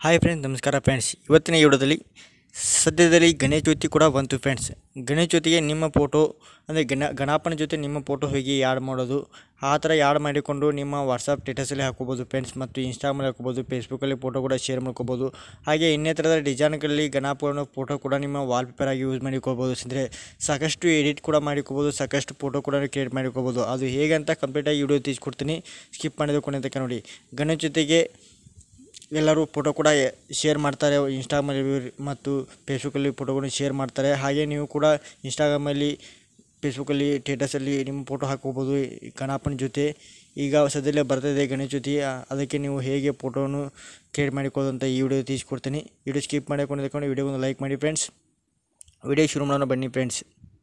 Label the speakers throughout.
Speaker 1: hi friends ನಮಸ್ಕಾರ friends ಇವತ್ತಿನ ವಿಡಿಯೋದಲ್ಲಿ ಸದ್ಯದಲ್ಲಿ ಗಣೇಶ ಜ್ಯೋತಿ ಕೂಡ ಬಂತು ಫ್ರೆಂಡ್ಸ್ ಗಣೇಶ ಜ್ಯೋತಿಗೆ ನಿಮ್ಮ ಫೋಟೋ ಅಂದರೆ ಗಣ ಗಣಪನ ಜೊತೆ ನಿಮ್ಮ ಫೋಟೋ ಹೇಗೆ ಯಾಡ್ ಮಾಡೋದು ಆ ಥರ ಯಾಡ್ ಮಾಡಿಕೊಂಡು ನಿಮ್ಮ ವಾಟ್ಸಪ್ ಸ್ಟೇಟಸಲ್ಲಿ ಹಾಕೋಬೋದು ಫ್ರೆಂಡ್ಸ್ ಮತ್ತು ಇನ್ಸ್ಟಾಗ್ರಾಮಲ್ಲಿ ಹಾಕೋಬೋದು ಫೇಸ್ಬುಕ್ಕಲ್ಲಿ ಫೋಟೋ ಕೂಡ ಶೇರ್ ಮಾಡ್ಕೋಬೋದು ಹಾಗೆ ಇನ್ನಿತರದ ಡಿಸೈನ್ಗಳಲ್ಲಿ ಗಣಪನ ಫೋಟೋ ಕೂಡ ನಿಮ್ಮ ವಾಲ್ಪೇಪರ್ ಆಗಿ ಯೂಸ್ ಮಾಡಿಕೋಬೋದು ಅಂದರೆ ಸಾಕಷ್ಟು ಎಡಿಟ್ ಕೂಡ ಮಾಡಿಕೋಬೋದು ಸಾಕಷ್ಟು ಫೋಟೋ ಕೂಡ ಕ್ರಿಯೇಟ್ ಮಾಡಿಕೋಬೋದು ಅದು ಹೇಗೆ ಅಂತ ಕಂಪ್ಲೀಟಾಗಿ ವಿಡಿಯೋ ತಿಳಿಸ್ಕೊಡ್ತೀನಿ ಸ್ಕಿಪ್ ಮಾಡಿದ ಕೊನೆ ತನಕ ನೋಡಿ ಗಣೇಶ ಜೊತೆಗೆ ಎಲ್ಲರೂ ಫೋಟೋ ಕೂಡ ಶೇರ್ ಮಾಡ್ತಾರೆ ಇನ್ಸ್ಟಾಗ್ರಾಮಲ್ಲಿ ಮತ್ತು ಫೇಸ್ಬುಕ್ಕಲ್ಲಿ ಫೋಟೋಗಳನ್ನು ಶೇರ್ ಮಾಡ್ತಾರೆ ಹಾಗೆ ನೀವು ಕೂಡ ಇನ್ಸ್ಟಾಗ್ರಾಮಲ್ಲಿ ಫೇಸ್ಬುಕ್ಕಲ್ಲಿ ಸ್ಟೇಟಸಲ್ಲಿ ನಿಮ್ಮ ಫೋಟೋ ಹಾಕೋಬೋದು ಈ ಗಣಪನ ಜೊತೆ ಈಗ ಸದ್ಯದಲ್ಲೇ ಬರ್ತಾಯಿದೆ ಗಣೇಶ ಜೊತೆ ಆ- ಅದಕ್ಕೆ ನೀವು ಹೇಗೆ ಫೋಟೋವನ್ನು ಕ್ರಿಯೇಟ್ ಮಾಡಿಕೊಳ್ಳೋದು ಅಂತ ಈ ವಿಡಿಯೋ ತಿಳಿಸ್ಕೊಡ್ತೀನಿ ವಿಡಿಯೋ ಸ್ಕಿಪ್ ಮಾಡಿಕೊಂಡು ತಗೊಂಡು ವಿಡಿಯೋವನ್ನು ಲೈಕ್ ಮಾಡಿ ಫ್ರೆಂಡ್ಸ್ ವಿಡಿಯೋ ಶುರು ಮಾಡೋಣ ಬನ್ನಿ ಫ್ರೆಂಡ್ಸ್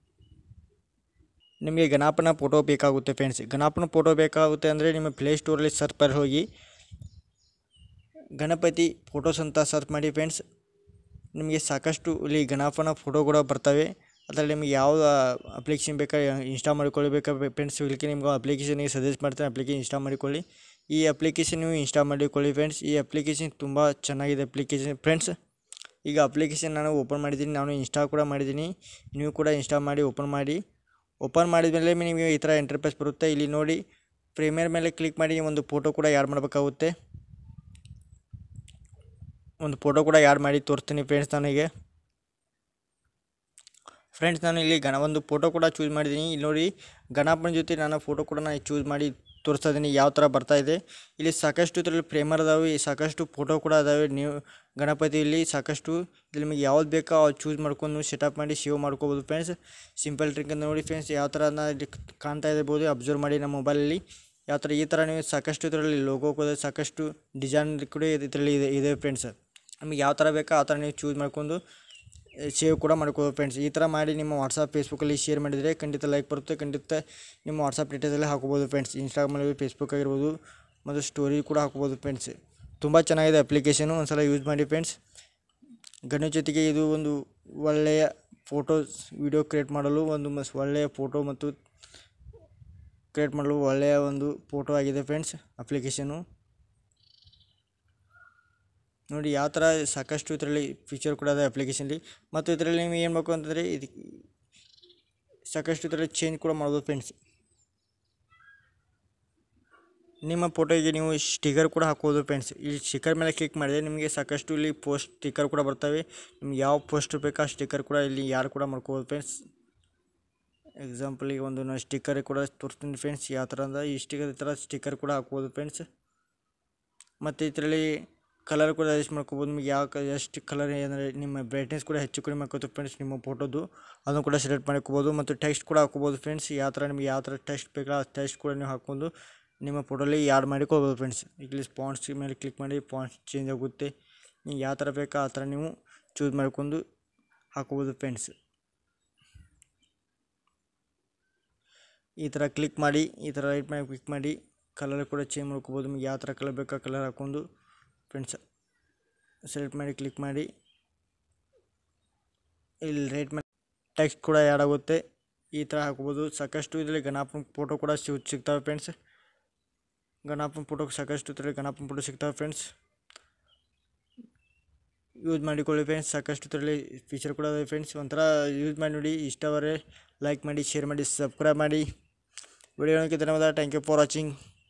Speaker 1: ನಿಮಗೆ ಗಣಪನ ಫೋಟೋ ಬೇಕಾಗುತ್ತೆ ಫ್ರೆಂಡ್ಸ್ ಗಣಪನ ಫೋಟೋ ಬೇಕಾಗುತ್ತೆ ಅಂದರೆ ನಿಮ್ಮ ಪ್ಲೇ ಸ್ಟೋರಲ್ಲಿ ಸರ್ಚ್ ಮಾಡಿ ಹೋಗಿ ಗಣಪತಿ ಫೋಟೋಸ್ ಅಂತ ಸರ್ಚ್ ಮಾಡಿ ಫ್ರೆಂಡ್ಸ್ ನಿಮಗೆ ಸಾಕಷ್ಟು ಇಲ್ಲಿ ಗಣಪನ ಫೋಟೋ ಕೂಡ ಬರ್ತವೆ ಅದರಲ್ಲಿ ನಿಮಗೆ ಯಾವ ಅಪ್ಲಿಕೇಶನ್ ಬೇಕಾ ಇನ್ಸ್ಟಾಲ್ ಮಾಡಿಕೊಳ್ಬೇಕಾ ಫ್ರೆಂಡ್ಸ್ ಇದಕ್ಕೆ ನಿಮ್ಗೆ ಅಪ್ಲಿಕೇಶನಿಗೆ ಸಜೆಸ್ಟ್ ಮಾಡ್ತೇನೆ ಅಪ್ಲಿಕೇಶನ್ ಇನ್ಸ್ಟಾಲ್ ಮಾಡಿಕೊಳ್ಳಿ ಈ ಅಪ್ಲಿಕೇಶನ್ ನೀವು ಇನ್ಸ್ಟಾಲ್ ಮಾಡಿಕೊಳ್ಳಿ ಫ್ರೆಂಡ್ಸ್ ಈ ಅಪ್ಲಿಕೇಶನ್ ತುಂಬ ಚೆನ್ನಾಗಿದೆ ಅಪ್ಲಿಕೇಶನ್ ಫ್ರೆಂಡ್ಸ್ ಈಗ ಅಪ್ಲಿಕೇಶನ್ ನಾನು ಓಪನ್ ಮಾಡಿದ್ದೀನಿ ನಾನು ಇನ್ಸ್ಟಾಲ್ ಕೂಡ ಮಾಡಿದ್ದೀನಿ ನೀವು ಕೂಡ ಇನ್ಸ್ಟಾಲ್ ಮಾಡಿ ಓಪನ್ ಮಾಡಿ ಓಪನ್ ಮಾಡಿದ ಮೇಲೆ ನಿಮಗೆ ಈ ಥರ ಇಂಟರ್ಫೇಸ್ ಬರುತ್ತೆ ಇಲ್ಲಿ ನೋಡಿ ಪ್ರೀಮಿಯರ್ ಮೇಲೆ ಕ್ಲಿಕ್ ಮಾಡಿ ಒಂದು ಫೋಟೋ ಕೂಡ ಆ್ಯಡ್ ಮಾಡಬೇಕಾಗುತ್ತೆ ಒಂದು ಫೋಟೋ ಕೂಡ ಆ್ಯಡ್ ಮಾಡಿ ತೋರಿಸ್ತೀನಿ ಫ್ರೆಂಡ್ಸ್ ನನಗೆ ಫ್ರೆಂಡ್ಸ್ ನಾನು ಇಲ್ಲಿ ಗಣ ಒಂದು ಫೋಟೋ ಕೂಡ ಚೂಸ್ ಮಾಡಿದ್ದೀನಿ ಇಲ್ಲಿ ನೋಡಿ ಗಣಪನ ಜೊತೆ ನಾನು ಫೋಟೋ ಕೂಡ ನಾನು ಚೂಸ್ ಮಾಡಿ ತೋರಿಸ್ತಾ ಇದ್ದೀನಿ ಯಾವ ಥರ ಬರ್ತಾ ಇದೆ ಇಲ್ಲಿ ಸಾಕಷ್ಟು ಇದರಲ್ಲಿ ಫ್ರೇಮರ್ ಅದಾವೆ ಸಾಕಷ್ಟು ಫೋಟೋ ಕೂಡ ಅದಾವೆ ನೀವು ಗಣಪತಿಯಲ್ಲಿ ಸಾಕಷ್ಟು ಇಲ್ಲಿ ನಿಮಗೆ ಯಾವ್ದು ಬೇಕೋ ಅದು ಚೂಸ್ ಮಾಡ್ಕೊಂಡು ಸೆಟಪ್ ಮಾಡಿ ಸೇವ್ ಮಾಡ್ಕೋಬೋದು ಫ್ರೆಂಡ್ಸ್ ಸಿಂಪಲ್ ಟ್ರಿಕ್ ಅಂತ ನೋಡಿ ಫ್ರೆಂಡ್ಸ್ ಯಾವ ಥರ ನಾ ಇಲ್ಲಿ ಕಾಣ್ತಾ ಇರ್ಬೋದು ಅಬ್ಸರ್ವ್ ಮಾಡಿ ನಮ್ಮ ಮೊಬೈಲಲ್ಲಿ ಯಾವ ಥರ ಈ ಥರ ನೀವು ಸಾಕಷ್ಟು ಇದರಲ್ಲಿ ಲೋಗೋ ಕೂಡ ಸಾಕಷ್ಟು ಡಿಸೈನ್ ಕೂಡ ಇದರಲ್ಲಿ ಇದೆ ಇದೆ ಫ್ರೆಂಡ್ಸ್ ನಮಗೆ ಯಾವ ಥರ ಬೇಕೋ ಆ ಥರ ನೀವು ಚೂಸ್ ಮಾಡ್ಕೊಂಡು ಸೇವ್ ಕೂಡ ಮಾಡ್ಕೋಬೋದು ಫ್ರೆಂಡ್ಸ್ ಈ ಥರ ಮಾಡಿ ನಿಮ್ಮ ವಾಟ್ಸಪ್ ಫೇಸ್ಬುಕ್ಕಲ್ಲಿ ಶೇರ್ ಮಾಡಿದರೆ ಖಂಡಿತ ಲೈಕ್ ಬರುತ್ತೆ ಖಂಡಿತ ನಿಮ್ಮ ವಾಟ್ಸಪ್ ಡೀಟೇಲ್ಸಲ್ಲಿ ಹಾಕೋಬೋದು ಫ್ರೆಂಡ್ಸ್ ಇನ್ಸ್ಟಾಗ್ರಾಮಲ್ಲಿ ಫೇಸ್ಬುಕ್ ಆಗಿರ್ಬೋದು ಮತ್ತು ಸ್ಟೋರಿ ಕೂಡ ಹಾಕೋಬೋದು ಫ್ರೆಂಡ್ಸ್ ತುಂಬ ಚೆನ್ನಾಗಿದೆ ಅಪ್ಲಿಕೇಶನು ಒಂದು ಸಲ ಯೂಸ್ ಮಾಡಿ ಫ್ರೆಂಡ್ಸ್ ಗಣೇಶ ಜೊತೆಗೆ ಇದು ಒಂದು ಒಳ್ಳೆಯ ಫೋಟೋಸ್ ವಿಡಿಯೋ ಕ್ರಿಯೇಟ್ ಮಾಡಲು ಒಂದು ಮಸ್ ಒಳ್ಳೆಯ ಫೋಟೋ ಮತ್ತು ಕ್ರಿಯೇಟ್ ಮಾಡಲು ಒಳ್ಳೆಯ ಒಂದು ಫೋಟೋ ಆಗಿದೆ ಫ್ರೆಂಡ್ಸ್ ಅಪ್ಲಿಕೇಶನು ನೋಡಿ ಯಾವ ಥರ ಸಾಕಷ್ಟು ಇದರಲ್ಲಿ ಫೀಚರ್ ಕೂಡ ಇದೆ ಅಪ್ಲಿಕೇಶನ್ಲಿ ಮತ್ತು ಇದರಲ್ಲಿ ನೀವು ಏನು ಬೇಕು ಅಂತಂದರೆ ಇದು ಸಾಕಷ್ಟು ಇದರಲ್ಲಿ ಚೇಂಜ್ ಕೂಡ ಮಾಡ್ಬೋದು ಫ್ರೆಂಡ್ಸ್ ನಿಮ್ಮ ಫೋಟೋಗೆ ನೀವು ಸ್ಟಿಕರ್ ಕೂಡ ಹಾಕ್ಬೋದು ಫ್ರೆಂಡ್ಸ್ ಈ ಸ್ಟಿಕರ್ ಮೇಲೆ ಕ್ಲಿಕ್ ಮಾಡಿದರೆ ನಿಮಗೆ ಸಾಕಷ್ಟು ಇಲ್ಲಿ ಪೋಸ್ಟ್ ಸ್ಟಿಕರ್ ಕೂಡ ಬರ್ತವೆ ನಿಮ್ಗೆ ಯಾವ ಪೋಸ್ಟ್ ಬೇಕಾ ಸ್ಟಿಕರ್ ಕೂಡ ಇಲ್ಲಿ ಯಾರು ಕೂಡ ಮಾಡ್ಕೋಬೋದು ಫ್ರೆಂಡ್ಸ್ ಎಕ್ಸಾಂಪಲಿಗೆ ಒಂದು ನಾನು ಸ್ಟಿಕರ್ ಕೂಡ ತೋರಿಸ್ತೀನಿ ಫ್ರೆಂಡ್ಸ್ ಯಾವ ಥರ ಅಂದ್ರೆ ಈ ಸ್ಟಿಕರ್ ಈ ಥರ ಸ್ಟಿಕರ್ ಕೂಡ ಹಾಕ್ಬೋದು ಫ್ರೆಂಡ್ಸ್ ಮತ್ತು ಇದರಲ್ಲಿ ಕಲರ್ ಕೂಡ ಅಡ್ಜಸ್ಟ್ ಮಾಡ್ಕೋಬೋದು ನಿಮಗೆ ಯಾವ ಕ ಎಷ್ಟು ಕಲರ್ ಅಂದರೆ ನಿಮ್ಮ ಬ್ರೈಟ್ನೆಸ್ ಕೂಡ ಹೆಚ್ಚು ಕಡಿಮೆ ಮಾಡ್ಕೋದು ಫ್ರೆಂಡ್ಸ್ ನಿಮ್ಮ ಫೋಟೋದು ಅದನ್ನು ಕೂಡ ಸೆಲೆಕ್ಟ್ ಮಾಡ್ಕೋಬೋದು ಮತ್ತು ಟೆಕ್ಸ್ಟ್ ಕೂಡ ಹಾಕ್ಕೋಬೋದು ಫ್ರೆಂಡ್ಸ್ ಯಾವ ಥರ ನಿಮಗೆ ಯಾವ ಥರ ಟೆಕ್ಸ್ಟ್ ಬೇಕಾ ಆ ಟೆಕ್ಸ್ಟ್ ಕೂಡ ನೀವು ಹಾಕ್ಕೊಂಡು ನಿಮ್ಮ ಫೋಟೋಲಿ ಆ್ಯಡ್ ಮಾಡಿಕೊಳ್ಬೋದು ಫ್ರೆಂಡ್ಸ್ ಇಲ್ಲಿ ಸ್ಪಾನ್ಸ್ ಮೇಲೆ ಕ್ಲಿಕ್ ಮಾಡಿ ಫಾಂಟ್ಸ್ ಚೇಂಜ್ ಆಗುತ್ತೆ ನೀವು ಯಾವ ಥರ ಬೇಕಾ ಆ ಥರ ನೀವು ಚೂಸ್ ಮಾಡ್ಕೊಂಡು ಹಾಕ್ಕೋಬೋದು ಫ್ರೆಂಡ್ಸ್ ಈ ಥರ ಕ್ಲಿಕ್ ಮಾಡಿ ಈ ಥರ ರೈಟ್ ಮೇಲೆ ಕ್ಲಿಕ್ ಮಾಡಿ ಕಲರ್ ಕೂಡ ಚೇಂಜ್ ಮಾಡ್ಕೋಬೋದು ನಿಮ್ಗೆ ಯಾವ ಥರ ಕಲರ್ ಬೇಕಾ ಕಲರ್ ಹಾಕ್ಕೊಂಡು ಫ್ರೆಂಡ್ಸ್ ಸೆಲೆಕ್ಟ್ ಮಾಡಿ ಕ್ಲಿಕ್ ಮಾಡಿ ಇಲ್ಲಿ ರೈಟ್ ಮೇಲೆ ಟೆಕ್ಸ್ಟ್ ಕೂಡ ಆ್ಯಡ್ ಆಗುತ್ತೆ ಈ ಥರ ಹಾಕ್ಬೋದು ಸಾಕಷ್ಟು ಇದರಲ್ಲಿ ಗಣಪನ ಫೋಟೋ ಕೂಡ ಸಿಗ್ ಸಿಗ್ತವೆ ಫ್ರೆಂಡ್ಸ್ ಗಣಪನ ಫೋಟೋ ಸಾಕಷ್ಟು ಇದರಲ್ಲಿ ಗಣಪನ ಫೋಟೋ ಸಿಗ್ತವೆ ಫ್ರೆಂಡ್ಸ್ ಯೂಸ್ ಮಾಡಿಕೊಳ್ಳಿ ಫ್ರೆಂಡ್ಸ್ ಸಾಕಷ್ಟು ಇದರಲ್ಲಿ ಫೀಚರ್ ಕೂಡ ಇದೆ ಫ್ರೆಂಡ್ಸ್ ಒಂಥರ ಯೂಸ್ ಮಾಡಿ ನೋಡಿ ಇಷ್ಟವರೆ ಲೈಕ್ ಮಾಡಿ ಶೇರ್ ಮಾಡಿ ಸಬ್ಸ್ಕ್ರೈಬ್ ಮಾಡಿ ವಿಡಿಯೋ ಧನ್ಯವಾದ ಥ್ಯಾಂಕ್ ಯು ಫಾರ್ ವಾಚಿಂಗ್